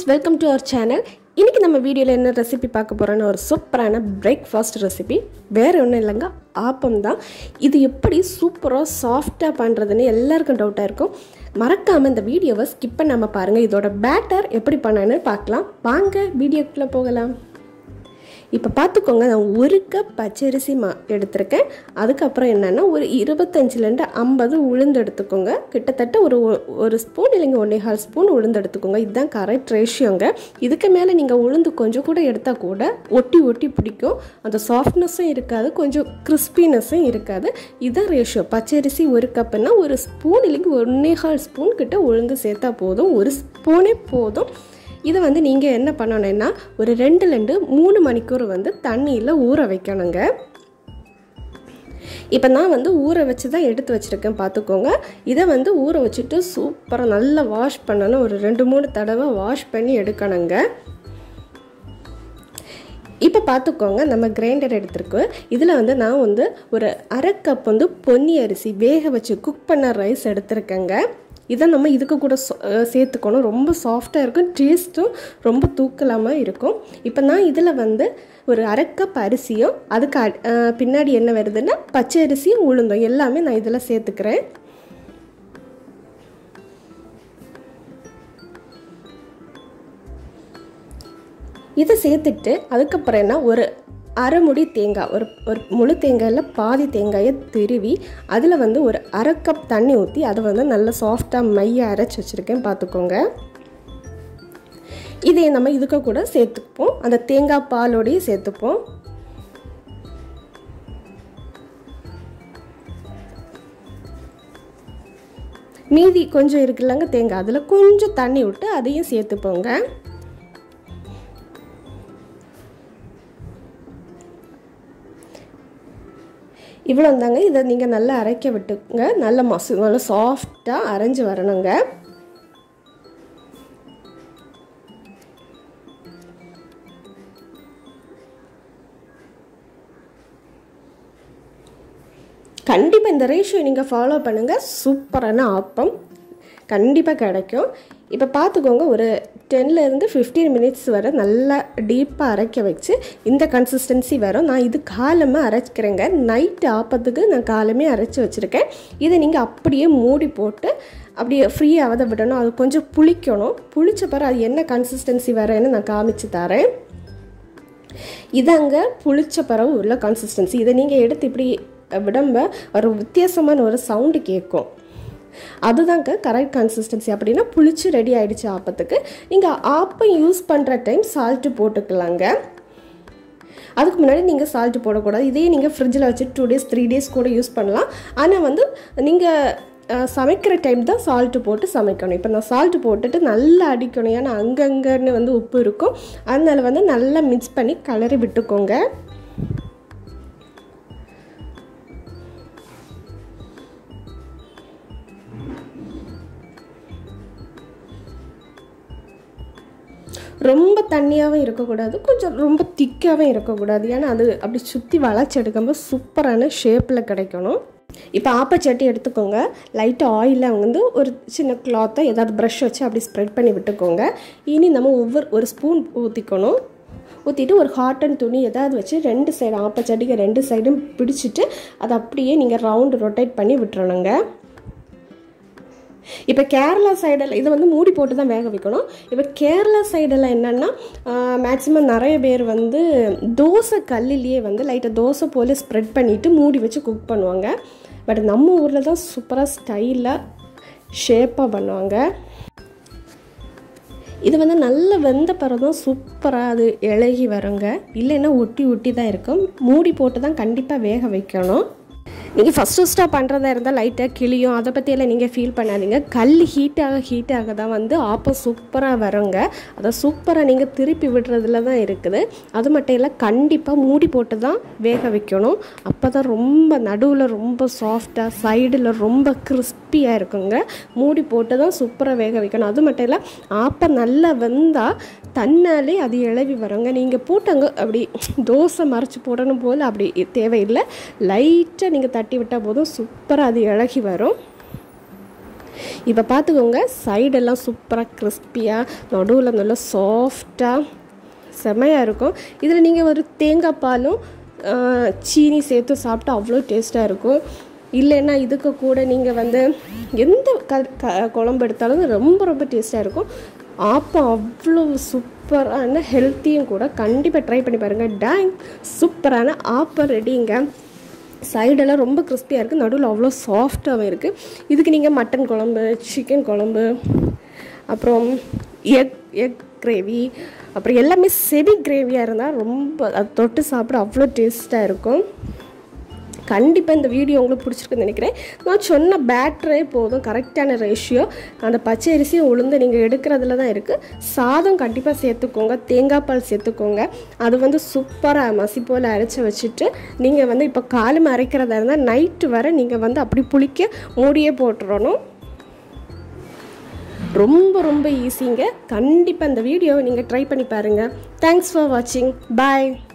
friends welcome to our channel இன்றைக்கி நம்ம வீடியோவில் என்ன ரெசிபி பார்க்க போகிறோன்னு ஒரு சூப்பரான பிரேக்ஃபாஸ்ட் ரெசிபி வேறு ஒன்றும் இல்லைங்க ஆப்பம் தான் இது எப்படி சூப்பராக சாஃப்டாக பண்ணுறதுன்னு எல்லாருக்கும் டவுட்டாக இருக்கும் மறக்காமல் இந்த வீடியோவை ஸ்கிப் பண்ணாமல் பாருங்கள் இதோட பேட்டர் எப்படி பண்ணணும்னு பார்க்கலாம் வாங்க வீடியோக்குள்ளே போகலாம் இப்போ பார்த்துக்கோங்க நான் ஒரு கப் பச்சரிசி மா எடுத்திருக்கேன் அதுக்கப்புறம் என்னென்னா ஒரு இருபத்தஞ்சிலேருந்து ஐம்பது உளுந்து எடுத்துக்கோங்க கிட்டத்தட்ட ஒரு ஒ- ஒரு ஸ்பூன் இல்லைங்க ஒன்றே கால் ஸ்பூன் உளுந்து எடுத்துக்கோங்க இதுதான் கரெக்ட் ரேஷியோங்க இதுக்கு மேலே நீங்கள் உளுந்து கொஞ்சம் கூட எடுத்தால் கூட ஒட்டி ஒட்டி பிடிக்கும் அந்த சாஃப்ட்னஸும் இருக்காது கொஞ்சம் கிறிஸ்பினஸும் இருக்காது இதுதான் ரேஷியோ பச்சரிசி ஒரு கப்புனா ஒரு ஸ்பூன் இல்லைங்க ஒன்றே கால் ஸ்பூன் கிட்ட உளுந்து சேர்த்தா போதும் ஒரு ஸ்பூனே போதும் இதை வந்து நீங்கள் என்ன பண்ணணும்னா ஒரு ரெண்டுலேருந்து மூணு மணிக்கூர் வந்து தண்ணியில் ஊற வைக்கணுங்க இப்போ நான் வந்து ஊற வச்சு தான் எடுத்து வச்சுருக்கேன் பார்த்துக்கோங்க இதை வந்து ஊற வச்சுட்டு சூப்பராக நல்லா வாஷ் பண்ணணும் ஒரு ரெண்டு மூணு தடவை வாஷ் பண்ணி எடுக்கணுங்க இப்போ பார்த்துக்கோங்க நம்ம கிரைண்டர் எடுத்திருக்கு இதில் வந்து நான் வந்து ஒரு அரை கப் வந்து பொன்னி அரிசி வேக வச்சு குக் பண்ண ரைஸ் எடுத்திருக்கேங்க இதை நம்ம இதுக்கு கூட சொ- அஹ் சேர்த்துக்கணும் ரொம்ப சாஃப்டாக இருக்கும் டேஸ்ட்டும் ரொம்ப தூக்கலாமல் இருக்கும் இப்போ நான் இதில் வந்து ஒரு அரை கப் அரிசியும் அதுக்கு அ- அஹ் பின்னாடி என்ன வருதுன்னா பச்சை அரிசியும் உளுந்தும் எல்லாமே நான் இதில் சேர்த்துக்கிறேன் இதை சேர்த்துட்டு அதுக்கப்புறம் என்ன ஒரு அரை முடி தேங்காய் ஒரு ஒரு முழு தேங்காயில் பாதி தேங்காயை திருவி அதில் வந்து ஒரு அரை கப் தண்ணி ஊற்றி அதை வந்து நல்லா சாஃப்டாக மைய அரைச்சி வச்சுருக்கேன் பார்த்துக்கோங்க இதை நம்ம இதுக்கு கூட சேர்த்துப்போம் அந்த தேங்காய் பாலோடையே சேர்த்துப்போம் மீதி கொஞ்சம் இருக்குல்லங்க தேங்காய் அதில் கொஞ்சம் தண்ணி விட்டு அதையும் சேர்த்துப்போங்க இவ்வளோ தாங்க இதை நீங்கள் நல்லா அரைக்க விட்டுங்க நல்ல மசு நல்லா சாஃப்டாக அரைஞ்சு வரணுங்க கண்டிப்பாக இந்த ரேஷியோ நீங்கள் ஃபாலோ பண்ணுங்கள் சூப்பரான ஆப்பம் கண்டிப்பாக கிடைக்கும் இப்போ பார்த்துக்கோங்க ஒரு டென்லேருந்து ஃபிஃப்டீன் மினிட்ஸ் வரை நல்லா டீப்பாக அரைக்க வச்சு இந்த கன்சிஸ்டன்சி வரும் நான் இது காலமாக அரைச்சிக்கிறேங்க நைட்டு ஆப்பத்துக்கு நான் காலமே அரைச்சி வச்சுருக்கேன் இதை நீங்கள் அப்படியே மூடி போட்டு அப்படியே ஃப்ரீயாக அதை விடணும் அது கொஞ்சம் புளிக்கணும் புளிச்ச பிறகு அது என்ன கன்சிஸ்டன்சி வரேன்னு நான் காமிச்சு தரேன் இதாங்க புளிச்ச பிறகு உள்ள கன்சிஸ்டன்சி இதை நீங்கள் எடுத்து இப்படி விடம்ப ஒரு வித்தியாசமான ஒரு சவுண்டு கேட்கும் அதுதாங்க கரெக்ட் கன்சிஸ்டன்சி அப்படின்னா புளிச்சு ரெடி ஆயிடுச்சு ஆப்பத்துக்கு நீங்கள் ஆப்பம் யூஸ் பண்ணுற டைம் சால்ட்டு போட்டுக்கலாங்க அதுக்கு முன்னாடி நீங்கள் சால்ட்டு போடக்கூடாது இதே நீங்கள் ஃப்ரிட்ஜில் வச்சு டூ டேஸ் த்ரீ டேஸ் கூட யூஸ் பண்ணலாம் ஆனால் வந்து நீங்கள் சமைக்கிற டைம் தான் சால்ட்டு போட்டு சமைக்கணும் இப்போ நான் சால்ட்டு போட்டுட்டு நல்லா அடிக்கணும் ஏன்னா அங்கங்கன்னு வந்து உப்பு இருக்கும் அதனால வந்து நல்லா மிக்ஸ் பண்ணி கலரி விட்டுக்கோங்க ரொம்ப தண்ணியாகவும் இருக்கக்கூடாது கொஞ்சம் ரொம்ப திக்காகவும் இருக்கக்கூடாது ஏன்னா அது அப்படி சுற்றி வளைச்சி எடுக்கும்போது சூப்பரான ஷேப்பில் கிடைக்கணும் இப்போ ஆப்பச்சட்டி எடுத்துக்கோங்க லைட்டாக ஆயிலில் வந்து ஒரு சின்ன கிளாத்தை ஏதாவது ப்ரஷ் வச்சு அப்படி ஸ்ப்ரெட் பண்ணி விட்டுக்கோங்க இனி நம்ம ஒவ்வொரு ஒரு ஸ்பூன் ஊற்றிக்கணும் ஊற்றிட்டு ஒரு காட்டன் துணி ஏதாவது வச்சு ரெண்டு சைடு ஆப்பச்சட்டிக்கு ரெண்டு சைடும் பிடிச்சிட்டு அதை அப்படியே நீங்கள் ரவுண்டு ரொட்டேட் பண்ணி விட்டுறணுங்க இப்போ கேரளா சைடில் இதை வந்து மூடி போட்டு தான் வேக வைக்கணும் இப்போ கேரளா சைடில் என்னென்னா மேக்ஸிமம் நிறைய பேர் வந்து தோசை கல்லிலேயே வந்து லைட்டாக தோசை போல் ஸ்ப்ரெட் பண்ணிவிட்டு மூடி வச்சு குக் பண்ணுவாங்க பட் நம்ம ஊரில் தான் சூப்பராக ஸ்டைலாக ஷேப்பாக பண்ணுவாங்க இது வந்து நல்ல வெந்த பிறகு தான் சூப்பராக அது இழகி வருங்க இல்லைன்னா ஒட்டி ஒட்டி தான் இருக்கும் மூடி போட்டு தான் கண்டிப்பாக வேக வைக்கணும் நீங்கள் ஃபஸ்ட் ஃபஸ்ட்டாக பண்ணுறதா இருந்தால் லைட்டாக கிளியும் அதை பற்றியெல்லாம் நீங்கள் ஃபீல் பண்ணாதீங்க கல் ஹீட்டாக ஹீட்டாக தான் வந்து ஆப்பம் சூப்பராக வருங்க அதை சூப்பராக நீங்கள் திருப்பி விடுறதுல தான் இருக்குது அது மட்டும் இல்லை கண்டிப்பாக மூடி போட்டு தான் வேக வைக்கணும் அப்போ தான் ரொம்ப நடுவில் ரொம்ப சாஃப்டாக சைடில் ரொம்ப கிறிஸ்பியாக இருக்குங்க மூடி போட்டு தான் சூப்பராக வேக வைக்கணும் அது மட்டும் இல்லை ஆப்பம் நல்லா வெந்தால் தன்னாலே அது இளவி வருங்க நீங்கள் போட்டாங்க அப்படி தோசை மறைச்சி போடணும் போல் அப்படி தேவையில்லை லைட்டாக நீங்கள் தட்டி விட்டால் போதும் சூப்பராக அது இழகி வரும் இப்போ பார்த்துக்கோங்க சைடெல்லாம் சூப்பராக கிறிஸ்பியாக நடுவில் நல்லா சாஃப்டாக செமையாக இருக்கும் இதில் நீங்கள் ஒரு தேங்காய் பாலும் ஆஹ், சீனி சேர்த்து சாப்பிட்டா அவ்வளோ டேஸ்ட்டாக இருக்கும் இல்லைன்னா இதுக்கு கூட நீங்கள் வந்து எந்த க க குழம்பு எடுத்தாலும் ரொம்ப ரொம்ப டேஸ்ட்டாக இருக்கும் ஆப்பம் அவ்வளோ சூப்பரான ஹெல்த்தியும் கூட கண்டிப்பாக ட்ரை பண்ணி பாருங்கள் டேங் சூப்பரான ஆப்பம் ரெடிங்க சைடெல்லாம் ரொம்ப கிறிஸ்பியாக இருக்குது நடுவில் அவ்வளோ சாஃப்டாகவும் இருக்குது இதுக்கு நீங்கள் மட்டன் குழம்பு சிக்கன் குழம்பு அப்புறம் எக் எக் கிரேவி அப்புறம் எல்லாமே செவி கிரேவியாக இருந்தால் ரொம்ப அது தொட்டு சாப்பிட அவ்வளோ டேஸ்ட்டாக இருக்கும் கண்டிப்பாக இந்த வீடியோ உங்களுக்கு பிடிச்சிருக்குன்னு நினைக்கிறேன் நான் சொன்ன பேட்டரே போதும் கரெக்டான ரேஷியோ அந்த பச்சை அரிசியும் உளுந்து நீங்கள் எடுக்கிறதுல தான் இருக்குது சாதம் கண்டிப்பாக சேர்த்துக்கோங்க தேங்காய் பால் சேர்த்துக்கோங்க அது வந்து சூப்பராக மசி போல் அரைச்சி வச்சுட்டு நீங்கள் வந்து இப்போ காலம் அரைக்கிறதா இருந்தால் நைட்டு வரை நீங்கள் வந்து அப்படி புளிக்க மூடியே போட்டுறணும் ரொம்ப ரொம்ப ஈஸிங்க கண்டிப்பாக இந்த வீடியோவை நீங்கள் ட்ரை பண்ணி பாருங்கள் தேங்க்ஸ் ஃபார் வாட்சிங் பாய்